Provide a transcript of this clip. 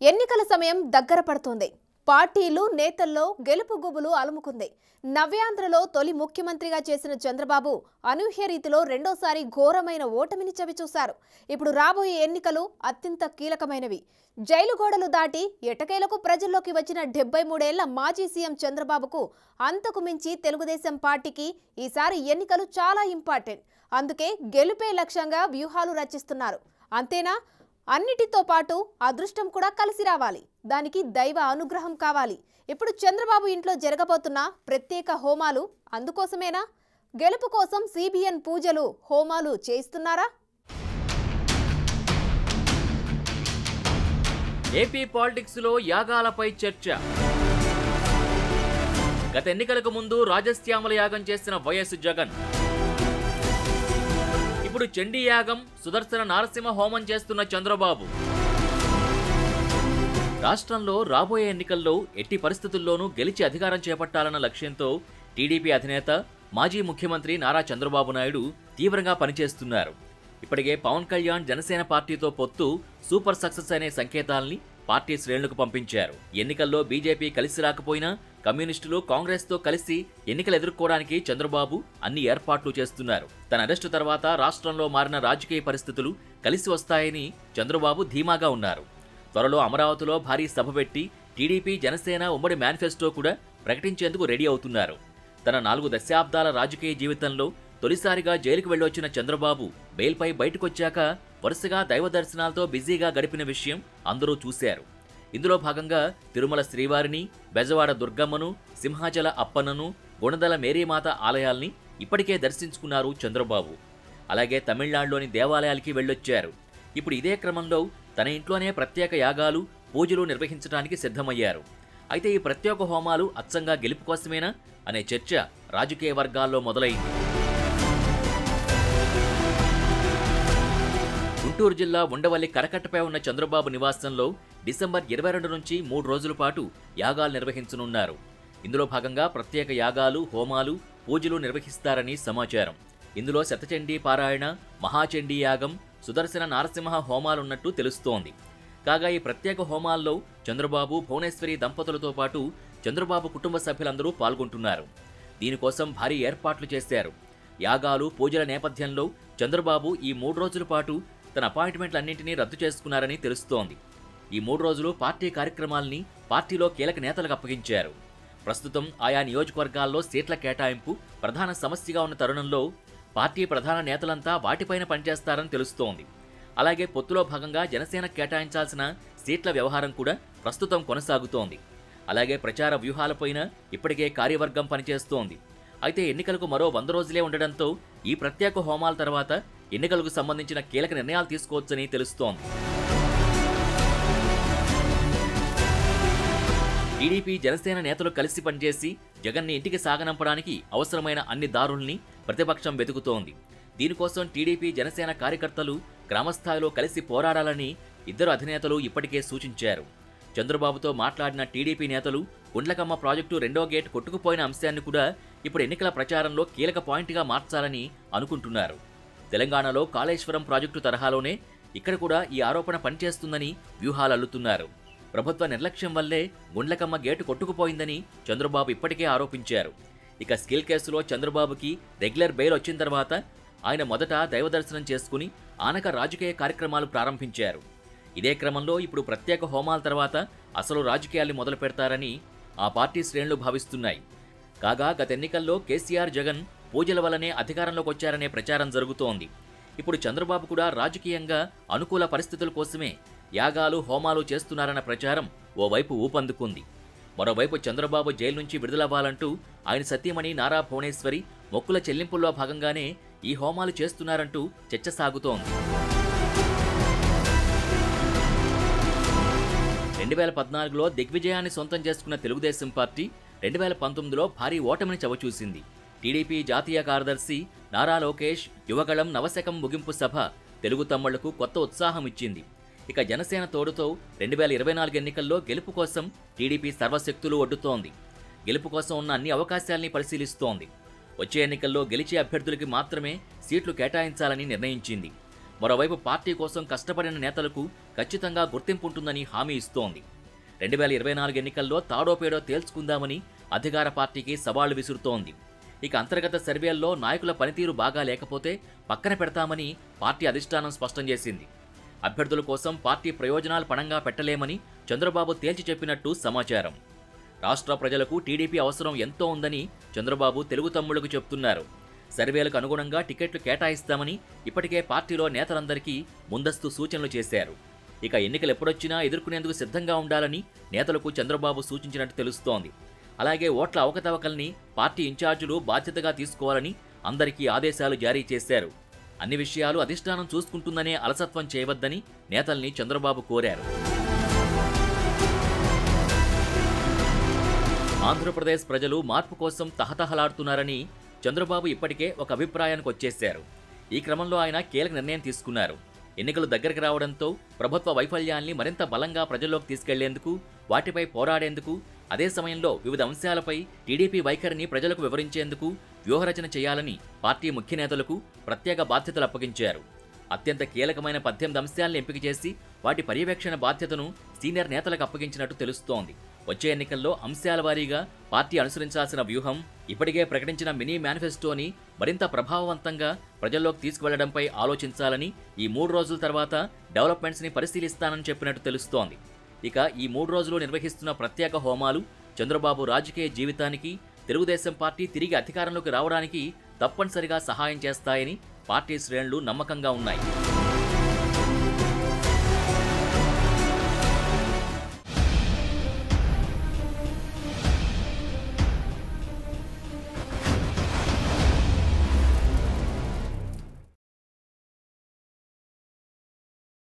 ఎన్నికల సమయం దగ్గర పడుతోంది పార్టీలు నేతల్లో గెలుపు గుబులు అలుముకుంది నవ్యాంధ్రలో తొలి ముఖ్యమంత్రిగా చేసిన చంద్రబాబు అనూహ్య రీతిలో రెండోసారి ఘోరమైన ఓటమిని చవిచూశారు ఇప్పుడు రాబోయే ఎన్నికలు అత్యంత కీలకమైనవి జైలు గోడలు దాటి ఎటకేలకు ప్రజల్లోకి వచ్చిన డెబ్బై మూడేళ్ల మాజీ సీఎం చంద్రబాబుకు అంతకు మించి తెలుగుదేశం పార్టీకి ఈసారి ఎన్నికలు చాలా ఇంపార్టెంట్ అందుకే గెలుపే లక్ష్యంగా వ్యూహాలు రచిస్తున్నారు అంతేనా అన్నిటితో పాటు అదృష్టం కూడా కలిసి రావాలి దానికి దైవ అనుగ్రహం కావాలి ఇప్పుడు చంద్రబాబు ఇంట్లో జరగబోతున్న ప్రత్యేక హోమాలు అందుకోసమేనా గెలుపు కోసం సిబిఎన్ పూజలు హోమాలు చేయిస్తున్నారా ఏపీ పాలిటిక్స్ లో యాగాలపై చర్చ గత ఎన్నికలకు ముందు రాజశ్యామల యాగం చేసిన వైఎస్ జగన్ ఇప్పుడు చండీ యాగం సుదర్శన నారసింహ హోమం చేస్తున్న చంద్రబాబు రాష్ట్రంలో రాబోయే ఎన్నికల్లో ఎట్టి పరిస్థితుల్లోనూ గెలిచి అధికారం చేపట్టాలన్న లక్ష్యంతో టీడీపీ అధినేత మాజీ ముఖ్యమంత్రి నారా చంద్రబాబు నాయుడు తీవ్రంగా పనిచేస్తున్నారు ఇప్పటికే పవన్ కళ్యాణ్ జనసేన పార్టీతో పొత్తు సూపర్ సక్సెస్ అనే సంకేతాల్ని పార్టీ శ్రేణులకు పంపించారు ఎన్నికల్లో బీజేపీ కలిసి రాకపోయినా కమ్యూనిస్టులు కాంగ్రెస్తో కలిసి ఎన్నికలు ఎదుర్కోవడానికి చంద్రబాబు అన్ని ఏర్పాట్లు చేస్తున్నారు తన అరెస్టు తర్వాత రాష్ట్రంలో మారిన రాజకీయ పరిస్థితులు కలిసి వస్తాయని చంద్రబాబు ధీమాగా ఉన్నారు త్వరలో అమరావతిలో భారీ సభ పెట్టి టీడీపీ జనసేన ఉమ్మడి మేనిఫెస్టో కూడా ప్రకటించేందుకు రెడీ అవుతున్నారు తన నాలుగు దశాబ్దాల రాజకీయ జీవితంలో తొలిసారిగా జైలుకు వెళ్ళొచ్చిన చంద్రబాబు బెయిల్పై బయటకొచ్చాక వరుసగా దైవ దర్శనాలతో బిజీగా గడిపిన విషయం అందరూ చూశారు ఇందులో భాగంగా తిరుమల శ్రీవారిని బెజవాడ దుర్గమ్మను సింహాచల అప్పన్నను గుణదల మేరీమాత ఆలయాల్ని ఇప్పటికే దర్శించుకున్నారు చంద్రబాబు అలాగే తమిళనాడులోని దేవాలయాలకి వెళ్ళొచ్చారు ఇప్పుడు ఇదే క్రమంలో తన ఇంట్లోనే ప్రత్యేక యాగాలు పూజలు నిర్వహించడానికి సిద్ధమయ్యారు అయితే ఈ ప్రత్యేక హోమాలు అచ్చంగా గెలుపు కోసమేనా అనే చర్చ రాజకీయ వర్గాల్లో మొదలైంది గుంటూరు జిల్లా ఉండవల్లి కరకట్టపై ఉన్న చంద్రబాబు నివాసంలో డిసెంబర్ ఇరవై రెండు నుంచి మూడు రోజుల పాటు యాగాలు నిర్వహించనున్నారు ఇందులో భాగంగా ప్రత్యేక యాగాలు హోమాలు పూజలు నిర్వహిస్తారని సమాచారం ఇందులో శతచండీ పారాయణ మహాచండీ యాగం సుదర్శన నారసింహ హోమాలున్నట్టు తెలుస్తోంది కాగా ఈ ప్రత్యేక హోమాల్లో చంద్రబాబు భువనేశ్వరి దంపతులతో పాటు చంద్రబాబు కుటుంబ సభ్యులందరూ పాల్గొంటున్నారు దీనికోసం భారీ ఏర్పాట్లు చేశారు యాగాలు పూజల నేపథ్యంలో చంద్రబాబు ఈ మూడు రోజుల పాటు తన అపాయింట్మెంట్లన్నింటినీ రద్దు చేసుకున్నారని తెలుస్తోంది ఈ మూడు రోజులు పార్టీ కార్యక్రమాల్ని పార్టీలో కీలక నేతలకు అప్పగించారు ప్రస్తుతం ఆయా నియోజకవర్గాల్లో సీట్ల కేటాయింపు ప్రధాన సమస్యగా ఉన్న తరుణంలో పార్టీ ప్రధాన నేతలంతా వాటిపైన పనిచేస్తారని తెలుస్తోంది అలాగే పొత్తులో భాగంగా జనసేన కేటాయించాల్సిన సీట్ల వ్యవహారం కూడా ప్రస్తుతం కొనసాగుతోంది అలాగే ప్రచార వ్యూహాలపైన ఇప్పటికే కార్యవర్గం పనిచేస్తోంది అయితే ఎన్నికలకు మరో వంద రోజులే ఉండడంతో ఈ ప్రత్యేక హోమాల తర్వాత ఎన్నికలకు సంబంధించిన కీలక నిర్ణయాలు తీసుకోవచ్చని తెలుస్తోంది టీడీపీ జనసేన నేతలు కలిసి పనిచేసి జగన్ని ఇంటికి సాగనంపడానికి అవసరమైన అన్ని దారుల్ని ప్రతిపక్షం వెతుకుతోంది దీనికోసం టీడీపీ జనసేన కార్యకర్తలు గ్రామస్థాయిలో కలిసి పోరాడాలని ఇద్దరు అధినేతలు ఇప్పటికే సూచించారు చంద్రబాబుతో మాట్లాడిన టీడీపీ నేతలు గుండ్లకమ్మ ప్రాజెక్టు రెండో గేట్ కొట్టుకుపోయిన అంశాన్ని కూడా ఇప్పుడు ఎన్నికల ప్రచారంలో కీలక పాయింట్గా మార్చాలని అనుకుంటున్నారు తెలంగాణలో కాళేశ్వరం ప్రాజెక్టు తరహాలోనే ఇక్కడ కూడా ఈ ఆరోపణ పనిచేస్తుందని వ్యూహాలు అల్లుతున్నారు ప్రభుత్వ నిర్లక్ష్యం వల్లే గుండ్లకమ్మ గేటు కొట్టుకుపోయిందని చంద్రబాబు ఇప్పటికే ఆరోపించారు ఇక స్కిల్ కేసులో చంద్రబాబుకి రెగ్యులర్ బెయిల్ వచ్చిన తర్వాత ఆయన మొదట దైవదర్శనం చేసుకుని ఆనక రాజకీయ కార్యక్రమాలు ప్రారంభించారు ఇదే క్రమంలో ఇప్పుడు ప్రత్యేక హోమాల తర్వాత అసలు రాజకీయాల్ని మొదలు పెడతారని ఆ పార్టీ శ్రేణులు భావిస్తున్నాయి కాగా గత ఎన్నికల్లో కేసీఆర్ జగన్ పూజల వల్లనే అధికారంలోకి వచ్చారనే ప్రచారం జరుగుతోంది ఇప్పుడు చంద్రబాబు కూడా రాజకీయంగా అనుకూల పరిస్థితుల కోసమే యాగాలు హోమాలు చేస్తున్నారన్న ప్రచారం ఓవైపు ఊపందుకుంది మరోవైపు చంద్రబాబు జైలు నుంచి విడుదలవ్వాలంటూ ఆయన సతీమణి నారా భువనేశ్వరి మొక్కుల చెల్లింపుల్లో భాగంగానే ఈ హోమాలు చేస్తున్నారంటూ చర్చ సాగుతోంది రెండు వేల పద్నాలుగులో దిగ్విజయాన్ని సొంతం చేసుకున్న తెలుగుదేశం పార్టీ రెండు వేల పంతొమ్మిదిలో భారీ ఓటమిని చవిచూసింది టీడీపీ జాతీయ కార్యదర్శి నారా లోకేష్ యువగళం నవశకం ముగింపు సభ తెలుగు తమ్ముళ్లకు కొత్త ఉత్సాహం ఇచ్చింది ఇక జనసేన తోడుతో రెండు వేల ఇరవై నాలుగు ఎన్నికల్లో గెలుపు కోసం టీడీపీ సర్వశక్తులు ఒడ్డుతోంది గెలుపు కోసం ఉన్న అన్ని అవకాశాల్ని పరిశీలిస్తోంది వచ్చే ఎన్నికల్లో గెలిచే అభ్యర్థులకి మాత్రమే సీట్లు కేటాయించాలని నిర్ణయించింది మరోవైపు పార్టీ కోసం కష్టపడిన నేతలకు ఖచ్చితంగా గుర్తింపు ఉంటుందని హామీ ఇస్తోంది రెండు వేల ఇరవై నాలుగు ఎన్నికల్లో తాడో పేడో తేల్చుకుందామని అధికార పార్టీకి సవాళ్లు విసురుతోంది ఇక అంతర్గత సర్వేల్లో నాయకుల పనితీరు బాగా లేకపోతే పక్కన పెడతామని పార్టీ అధిష్టానం స్పష్టం చేసింది అభ్యర్థుల కోసం పార్టీ ప్రయోజనాలు పణంగా పెట్టలేమని చంద్రబాబు తేల్చి చెప్పినట్టు సమాచారం రాష్ట్ర ప్రజలకు టీడీపీ అవసరం ఎంతో ఉందని చంద్రబాబు తెలుగు తమ్ముళ్లకు చెప్తున్నారు సర్వేలకు అనుగుణంగా టికెట్లు కేటాయిస్తామని ఇప్పటికే పార్టీలో నేతలందరికీ ముందస్తు సూచనలు చేశారు ఇక ఎన్నికలు ఎప్పుడొచ్చినా ఎదుర్కొనేందుకు సిద్ధంగా ఉండాలని నేతలకు చంద్రబాబు సూచించినట్టు తెలుస్తోంది అలాగే ఓట్ల అవకతవకల్ని పార్టీ ఇన్ఛార్జీలు బాధ్యతగా తీసుకోవాలని అందరికీ ఆదేశాలు జారీ చేశారు అన్ని విషయాలు అధిష్టానం చూసుకుంటుందనే అలసత్వం చేయవద్దని నేతల్ని చంద్రబాబు కోరారు ఆంధ్రప్రదేశ్ ప్రజలు మార్పు కోసం తహతహలాడుతున్నారని చంద్రబాబు ఇప్పటికే ఒక అభిప్రాయానికి వచ్చేశారు ఈ క్రమంలో ఆయన కీలక నిర్ణయం తీసుకున్నారు ఎన్నికలు దగ్గరికి రావడంతో ప్రభుత్వ వైఫల్యాల్ని మరింత బలంగా ప్రజల్లోకి తీసుకెళ్లేందుకు వాటిపై పోరాడేందుకు అదే సమయంలో వివిధ అంశాలపై టీడీపీ వైఖరిని ప్రజలకు వివరించేందుకు వ్యూహరచన చేయాలని పార్టీ ముఖ్య నేతలకు ప్రత్యేక బాధ్యతలు అప్పగించారు అత్యంత కీలకమైన పద్దెనిమిది అంశాలను ఎంపిక చేసి వాటి పర్యవేక్షణ బాధ్యతను సీనియర్ నేతలకు అప్పగించినట్టు తెలుస్తోంది వచ్చే ఎన్నికల్లో అంశాల వారీగా పార్టీ అనుసరించాల్సిన వ్యూహం ఇప్పటికే ప్రకటించిన మినీ మేనిఫెస్టోని మరింత ప్రభావవంతంగా ప్రజల్లోకి తీసుకువెళ్లడంపై ఆలోచించాలని ఈ మూడు రోజుల తర్వాత డెవలప్మెంట్స్ని పరిశీలిస్తానని చెప్పినట్టు తెలుస్తోంది ఇక ఈ మూడు రోజులు నిర్వహిస్తున్న ప్రత్యేక హోమాలు చంద్రబాబు రాజకీయ జీవితానికి తెలుగుదేశం పార్టీ తిరిగి అధికారంలోకి రావడానికి తప్పనిసరిగా సహాయం చేస్తాయని పార్టీ శ్రేణులు నమ్మకంగా ఉన్నాయి